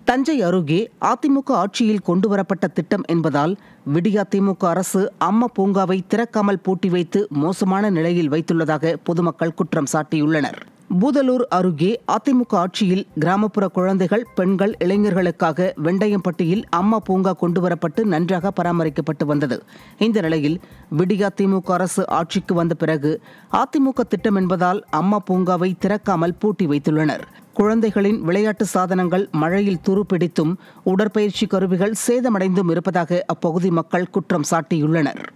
தஞ்சை அருகே அதிமுக ஆட்சியில் கொண்டுவரப்பட்ட திட்டம் என்பதால் விடியா திமுக அரசு அம்மா பூங்காவை திறக்காமல் பூட்டி வைத்து மோசமான நிலையில் வைத்துள்ளதாக பொதுமக்கள் குற்றம் சாட்டியுள்ளனர் பூதலூர் அருகே அதிமுக ஆட்சியில் கிராமப்புற குழந்தைகள் பெண்கள் இளைஞர்களுக்காக வெண்டயம்பட்டியில் அம்மா பூங்கா கொண்டுவரப்பட்டு நன்றாக பராமரிக்கப்பட்டு வந்தது இந்த நிலையில் விடியா திமுக அரசு ஆட்சிக்கு வந்த பிறகு அதிமுக திட்டம் என்பதால் அம்மா பூங்காவை திறக்காமல் பூட்டி வைத்துள்ளனர் குழந்தைகளின் விளையாட்டு சாதனங்கள் மழையில் துருப்பிடித்தும் உடற்பயிற்சி கருவிகள் சேதமடைந்தும் இருப்பதாக அப்பகுதி மக்கள் குற்றம் சாட்டியுள்ளனர்